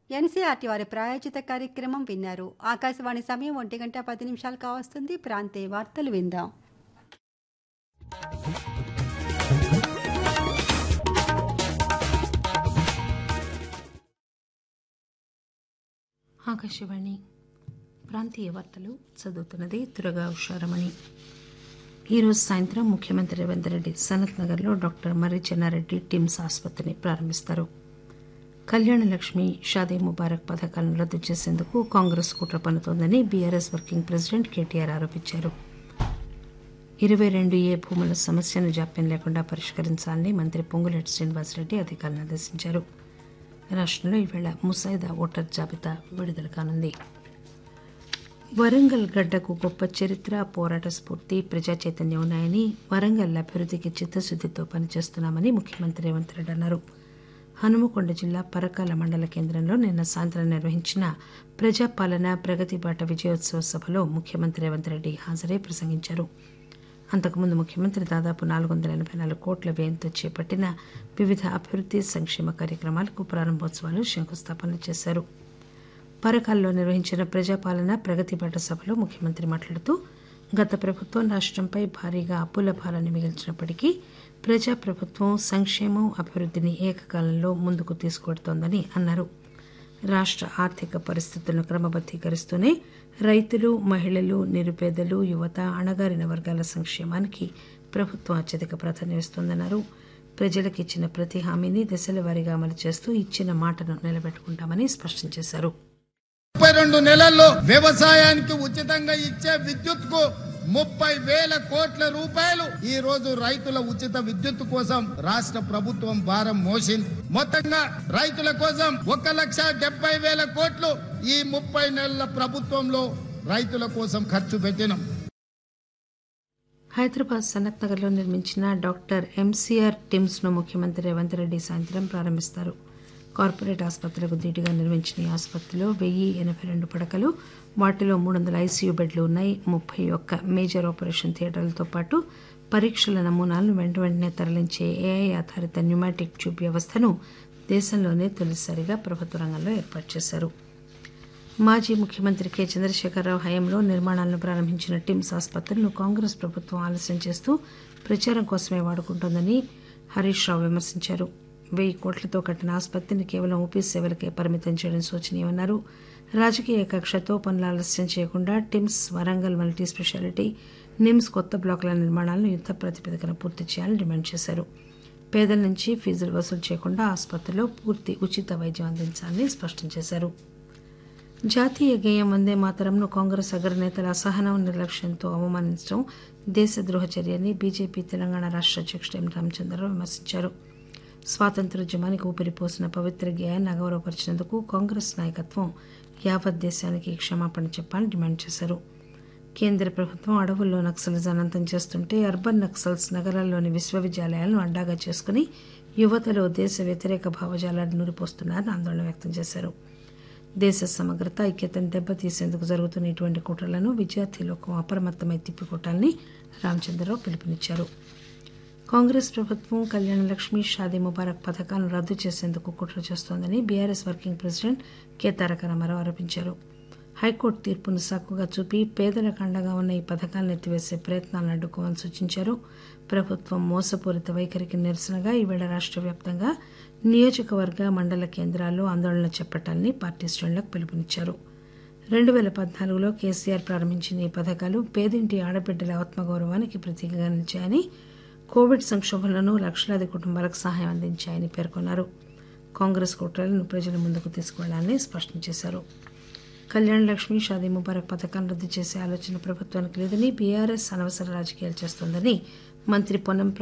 NCERT వారి ప్రాయోజిత కార్యక్రమం విన్నారు ఆకాశవాణి సమయం ఒంటి గంట పది నిమిషాలు కావస్తుంది ప్రాంతీయ వార్తలు విందాం ఆకాశవాణి ప్రాంతీయ వార్తలు చదువుతున్నది దురగా ఉషారమణి ఈరోజు సాయంత్రం ముఖ్యమంత్రి రేవంత్ రెడ్డి సనత్ నగర్లో డాక్టర్ మర్రి చెన్నారెడ్డి టిమ్స్ ఆసుపత్రిని ప్రారంభిస్తారు కళ్యాణ లక్ష్మి షాదీ ముబారక్ పథకాలను రద్దు చేసేందుకు కాంగ్రెస్ కుట్ర పన్నుతోందని బీఆర్ఎస్ వర్కింగ్ ప్రెసిడెంట్ కేటీఆర్ ఆరోపించారు ఇరవై రెండు ఏ భూముల సమస్యను జాప్యం లేకుండా పరిష్కరించాలని మంత్రి పొంగులేటి శ్రీనివాసరెడ్డి అధికారులను ఆదేశించారు రాష్టంలో ఈవేళ ముసాయిదా ఓటర్ జాబితా విడుదల కానుంది వరంగల్ గడ్డకు గొప్ప చరిత్ర పోరాట స్ఫూర్తి ప్రజా చైతన్యం ఉన్నాయని వరంగల్ అభివృద్ధికి చిత్తశుద్దితో పనిచేస్తున్నామని ముఖ్యమంత్రి రేవంత్ రెడ్డి అన్నారు హనుమకొండ జిల్లా పరకాల మండల కేంద్రంలో నిన్న సాయంత్రం నిర్వహించిన ప్రజాపాలన ప్రగతి బాట విజయోత్సవ సభలో ముఖ్యమంత్రి రేవంత్ రెడ్డి హాజరై ప్రసంగించారు అంతకుముందు ముఖ్యమంత్రి దాదాపు నాలుగు వందల ఎనభై నాలుగు కోట్ల వ్యయంతో చేపట్టిన వివిధ అభివృద్ది సంక్షేమ కార్యక్రమాలకు ప్రారంభోత్సవాలు శంకుస్థాపనలు చేశారు పరకాల్లో నిర్వహించిన ప్రజాపాలన ప్రగతి బాట సభలో ముఖ్యమంత్రి మాట్లాడుతూ గత ప్రభుత్వం రాష్టంపై భారీగా అప్పుల భారాన్ని మిగిల్చినప్పటికీ ప్రజాప్రభుత్వం సంక్షేమం అభివృద్ధిని ఏకకాలంలో ముందుకు తీసుకువెడుతోందని అన్నారు రాష్ట్ర ఆర్థిక పరిస్థితులను క్రమబద్దీకరిస్తూనే రైతులు మహిళలు నిరుపేదలు యువత అణగారిన వర్గాల సంక్షేమానికి ప్రభుత్వం అత్యధిక ప్రాధాన్యమిస్తోందన్నారు ప్రజలకు ఇచ్చిన ప్రతి హామీని దశల వారీగా అమలు చేస్తూ ఇచ్చిన మాటను నిలబెట్టుకుంటామని స్పష్టం చేశారు ముప్పై రెండు నెలల్లో వ్యవసాయానికి ఉచితంగా ఇచ్చే విద్యుత్ కు ముప్పై వేల కోట్ల రూపాయలు ఈ రోజు రైతుల ఉచిత విద్యుత్ కోసం రాష్ట్ర ప్రభుత్వం భారం మోసింది మొత్తంగా రైతుల కోసం ఒక లక్ష డెబ్బై వేల కోట్లు ఈ ముప్పై నెలల ప్రభుత్వంలో రైతుల కోసం ఖర్చు పెట్టినాం హైదరాబాద్ సనత్ నగర్లో నిర్మించిన డాక్టర్ ఎంసీఆర్ టిమ్స్ ను ముఖ్యమంత్రి రేవంత్ రెడ్డి సాయంత్రం ప్రారంభిస్తారు కార్పొరేట్ ఆసుపత్రులకు ధీటుగా నిర్మించిన ఈ ఆసుపత్రిలో వెయ్యి ఎనభై రెండు పడకలు వాటిలో మూడు వందల ఐసీయూ బెడ్లు ఉన్నాయి ముప్పై ఒక్క మేజర్ ఆపరేషన్ థియేటర్లతో పాటు పరీక్షల నమూనాలను వెంట వెంటనే తరలించే ఏఐ ఆధారిత న్యూమాటిక్ ట్యూబ్ వ్యవస్థను దేశంలోనే తొలిసారిగా ప్రభుత్వ రంగంలో ఏర్పాటు చేశారు మాజీ ముఖ్యమంత్రి కె చంద్రశేఖరరావు హయాంలో నిర్మాణాలను ప్రారంభించిన టిమ్స్ ఆసుపత్రులను కాంగ్రెస్ ప్రభుత్వం ఆలస్యం చేస్తూ ప్రచారం కోసమే వాడుకుంటోందని హరీష్ రావు విమర్శించారు వెయ్యి కోట్లతో కట్టిన ఆసుపత్రిని కేవలం ఊపీ సేవలకే పరిమితం చేయడం శోచనీయమన్నారు రాజకీయ కక్షతో పనులు ఆలస్యం చేయకుండా టిమ్స్ వరంగల్ మల్టీ స్పెషాలిటీ నిమ్స్ కొత్త బ్లాకుల నిర్మాణాలను యుద్ద ప్రాతిపదికన పూర్తి చేయాలని డిమాండ్ చేశారు పేదల నుంచి ఫీజులు వసూలు చేయకుండా ఆసుపత్రిలో పూర్తి ఉచిత వైద్యం అందించాలని స్పష్టం చేశారు జాతీయ గేయం వందే మాతరంను కాంగ్రెస్ అగ్రనేతల అసహనం నిర్లక్ష్యంతో అవమానించడం దేశద్రోహ చర్యని బీజేపీ తెలంగాణ రాష్ట్ర అధ్యక్షుడు ఎం రామచంద్రరావు విమర్శించారు స్వాతంత్రోద్యమానికి ఊపిరిపోసిన పవిత్ర గేయాన్ని అగౌరవపరిచినందుకు కాంగ్రెస్ నాయకత్వం యావత్ దేశానికి క్షమాపణ చెప్పాలని డిమాండ్ చేశారు కేంద్ర ప్రభుత్వం అడవుల్లో నక్సలిజాన్ని అంతం చేస్తుంటే అర్బన్ నక్సల్స్ నగరాల్లోని విశ్వవిద్యాలయాలను అడ్డాగా చేసుకుని యువతలో దేశ వ్యతిరేక భావజాలాన్ని నూరిపోస్తున్నారని ఆందోళన వ్యక్తం చేశారు దేశ సమగ్రత ఐక్యతను దెబ్బతీసేందుకు జరుగుతున్న ఇటువంటి కుట్రలను విద్యార్థి లోకం అప్రమత్తమై తిప్పికొట్టాలని రామచంద్రరావు పిలుపునిచ్చారు కాంగ్రెస్ ప్రభుత్వం కళ్యాణ లక్ష్మి షాదీ ముబారక్ పథకాలను రద్దు చేసేందుకు కుట్ర చేస్తోందని BRS working president K Taraka Rama Rao ఆరోపించారు హైకోర్టు తీర్పును సాకుగా చూపి పేదలకు అండగా ఉన్న ఈ పథకాలను ఎత్తివేసే ప్రయత్నాలను అడ్డుకోవాలని సూచించారు ప్రభుత్వం మోసపూరిత వైఖరికి నిరసనగా ఈవేళ రాష్ట్ర వ్యాప్తంగా నియోజకవర్గ మండల కేంద్రాల్లో ఆందోళన చేపట్టాలని పార్టీ శ్రేణులకు పిలుపునిచ్చారు రెండు వేల పద్నాలుగులో కేసీఆర్ ప్రారంభించిన ఈ పథకాలు పేదింటి ఆడబిడ్డల ఆత్మగౌరవానికి ప్రతీకగా నిలిచాయని కోవిడ్ సంక్షోభంలోనూ లక్షలాది కుటుంబాలకు సహాయం అందించాయని పేర్కొన్నారు కాంగ్రెస్ కుట్రలను ప్రజల ముందుకు తీసుకువెళ్లాలని స్పష్టం చేశారు కళ్యాణ లక్ష్మి షాదీ ముబారక్ పథకాన్ని రద్దు చేసే ఆలోచన ప్రభుత్వానికి లేదని బీఆర్ఎస్ అనవసర రాజకీయాలు చేస్తోందని మంత్రి పొన్నం